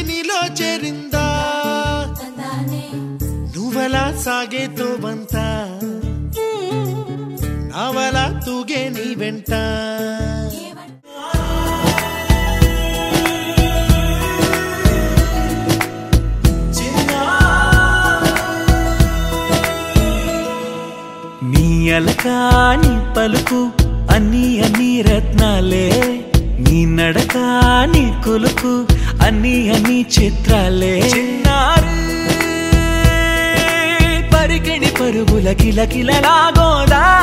నీలో చేరిందా నువ్వలా సాగేతో బంత నావలా తూగే నీ వెంట నీ అలకాని పలుకు అన్ని అన్ని రత్నాలే నీ నడకాని కొలుకు అన్ని అన్ని చిత్రాలే చిన్నారు పరికిణి పరుగుల కిల కిలలా గోదారి